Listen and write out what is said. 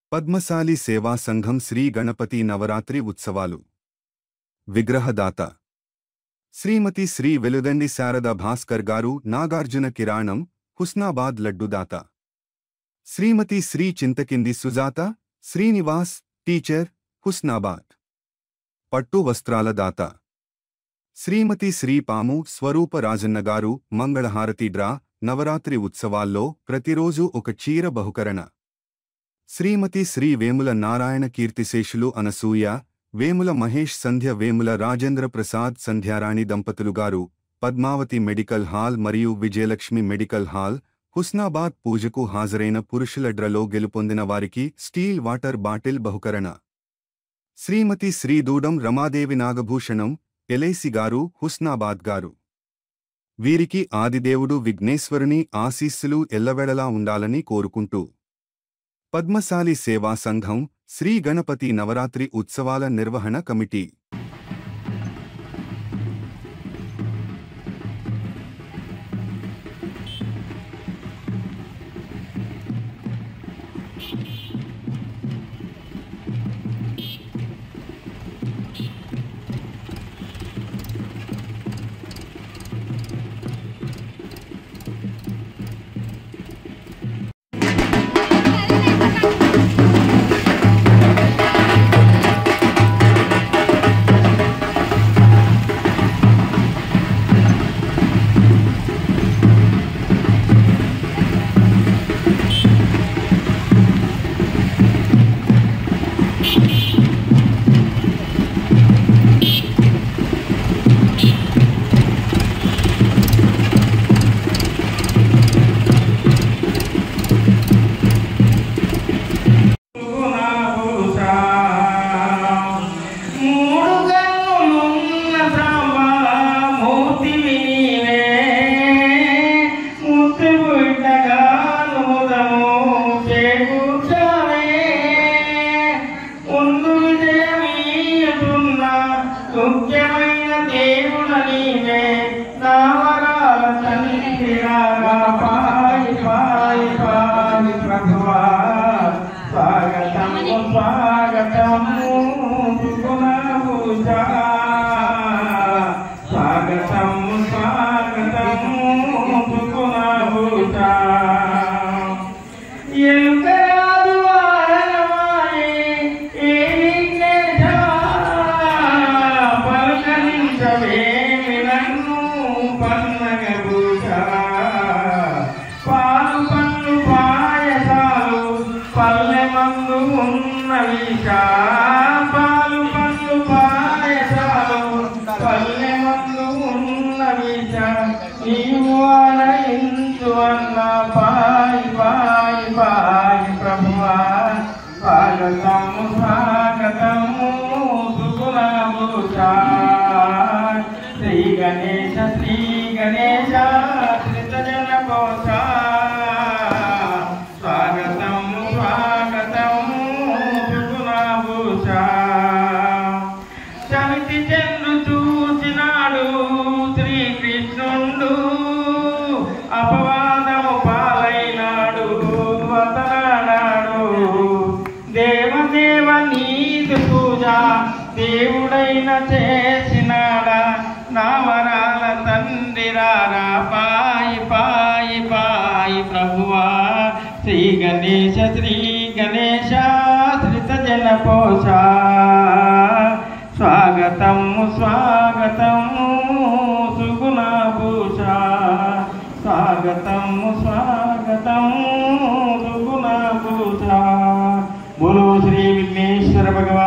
పద్మశాలి సేవా సంఘం శ్రీ గణపతి నవరాత్రి ఉత్సవాలు విగ్రహదాత శ్రీమతి శ్రీ వెలుదండి శారద భాస్కర్ గారు నాగార్జున కిరాణం హుస్నాబాద్ లడ్డుదాత శ్రీమతి శ్రీ చింతకింది సుజాత శ్రీనివాస్ టీచర్ హుస్నాబాద్ పట్టు వస్త్రాల దాత శ్రీమతి శ్రీ పాము స్వరూప రాజన్న గారు మంగళహారతి డ్రా నవరాత్రి ఉత్సవాల్లో ప్రతిరోజు ఒక చీర బహుకరణ శ్రీమతి శ్రీ వేముల నారాయణ కీర్తిశేషులు అనసూయ వేముల మహేష్ సంధ్య వేముల రాజేంద్ర ప్రసాద్ సంధ్యారాణి దంపతులు గారు పద్మావతి మెడికల్ హాల్ మరియు విజయలక్ష్మి మెడికల్ హాల్ హుస్నాబాద్ పూజకు హాజరైన పురుషుల డ్రలో గెలుపొందిన వారికి స్టీల్ వాటర్ బాటిల్ బహుకరణ శ్రీమతి శ్రీదూడం రమాదేవి నాగభూషణం ఎలైసి గారు హుస్నాబాద్ గారు వీరికి ఆదిదేవుడు విఘ్నేశ్వరుని ఆశీస్సులు ఎల్లవెడలా ఉండాలని కోరుకుంటూ పద్మశాలి సేవా సంఘం శ్రీ గణపతి నవరాత్రి ఉత్సవాల నిర్వహణ కమిటీ ముఖ్యమైన దేవుడ నీవే నావరాల తండ్రి రాగా పాయి పాయి పాయి ప్రభువా స్వాగతము స్వాగతము గుణభూష స్వాగతము స్వాగతము గుణభూష ఎలుకరాదు వారణమాయే ఏ విఘ్నేశ పలకరించవేమి నన్ను పన్నగభూష పాలు పళ్ళు పాయసాలు పల్లె మందు ఉన్న విష పాలు పళ్ళు పాయసాలు పల్లె మందు ఉన్న విష నీవు ఆలయించు అన్న పాయి పాయి పాయి ప్రభువా స్వాగతము స్వాగతము సుగుణభూష శ్రీ గణేశ శ్రీ గణేశ త్రితజన కోశ స్వాగతము స్వాగతము సుగుణభూష చవితి చంద్రు చూసినాడు శ్రీకృష్ణుండు అపవాదము పాలైనాడు వతనాడు దేవదేవ నీదు పూజ దేవుడైన చేసినాడా నావరాల తండ్రి రారా పాయి పాయి పాయి ప్రభువా శ్రీ గణేశ శ్రీ గణేశ శ్రిత జన పోష స్వాగతము స్వాగతము సుగుణభూష స్వాగతము స్వాగతము సుగుణభూష బోలో శ్రీ విఘ్నేశ్వర భగవాన్